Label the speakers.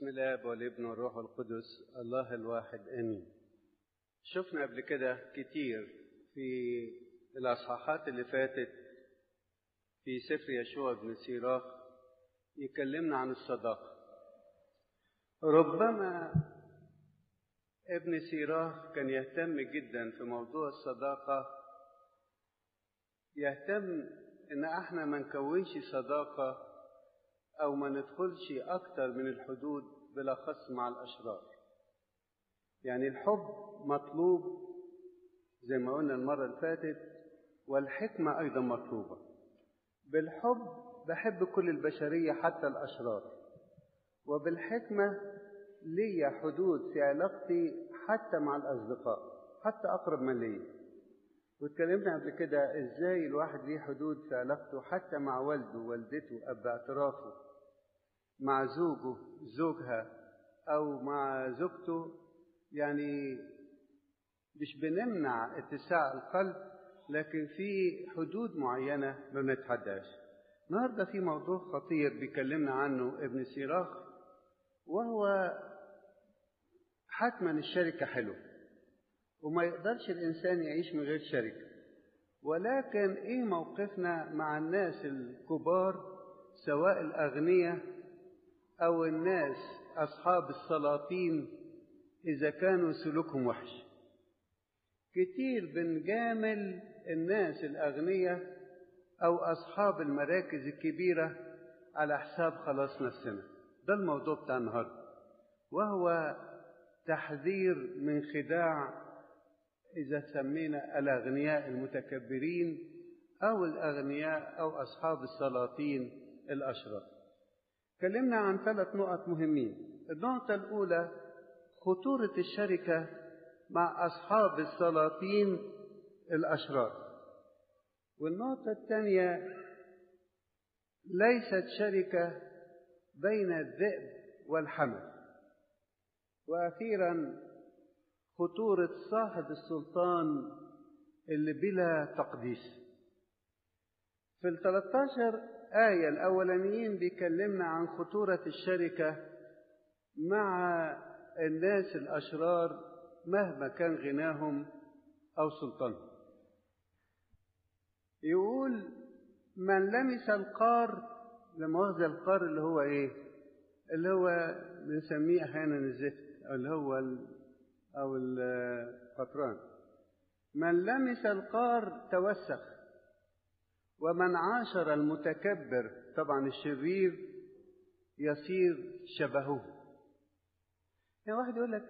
Speaker 1: بسم الله والابن والروح القدس الله الواحد امين شفنا قبل كده كتير في الاصحاحات اللي فاتت في سفر يشوع بن سيراخ يكلمنا عن الصداقه ربما ابن سيراخ كان يهتم جدا في موضوع الصداقه يهتم ان احنا ما نكونش صداقه او ما ندخلش اكتر من الحدود بالاخص مع الاشرار يعني الحب مطلوب زي ما قلنا المره اللي فاتت والحكمه ايضا مطلوبه بالحب بحب كل البشريه حتى الاشرار وبالحكمه ليا حدود في علاقتي حتى مع الاصدقاء حتى اقرب من ليا واتكلمنا قبل كده ازاي الواحد ليه حدود في علاقته حتى مع والده والدته اب اعترافه مع زوجه زوجها او مع زوجته يعني مش بنمنع اتساع القلب لكن في حدود معينه ما بنتحداش النهارده في موضوع خطير بيكلمنا عنه ابن سيراخ وهو حتما الشركه حلوه وما يقدرش الإنسان يعيش من غير شركة ولكن إيه موقفنا مع الناس الكبار سواء الأغنياء أو الناس أصحاب السلاطين إذا كانوا سلوكهم وحش كتير بنجامل الناس الأغنياء أو أصحاب المراكز الكبيرة على حساب خلاص نفسنا ده الموضوع بتاع النهارده وهو تحذير من خداع إذا سمينا الأغنياء المتكبرين أو الأغنياء أو أصحاب السلاطين الأشرار. تكلمنا عن ثلاث نقط مهمين. النقطة الأولى خطورة الشركة مع أصحاب السلاطين الأشرار. والنقطة الثانية ليست شركة بين الذئب والحمل. وأخيرا خطورة صاحب السلطان اللي بلا تقديس في ال 13 آية الأولانيين بيكلمنا عن خطورة الشركة مع الناس الأشرار مهما كان غناهم أو سلطانهم يقول من لمس القار لمؤاخذة القار اللي هو إيه؟ اللي هو بنسميه أحيانا الزفت أو اللي هو أو القطران من لمس القار توسخ ومن عاشر المتكبر طبعا الشرير يصير شبهه يعني واحد يقول لك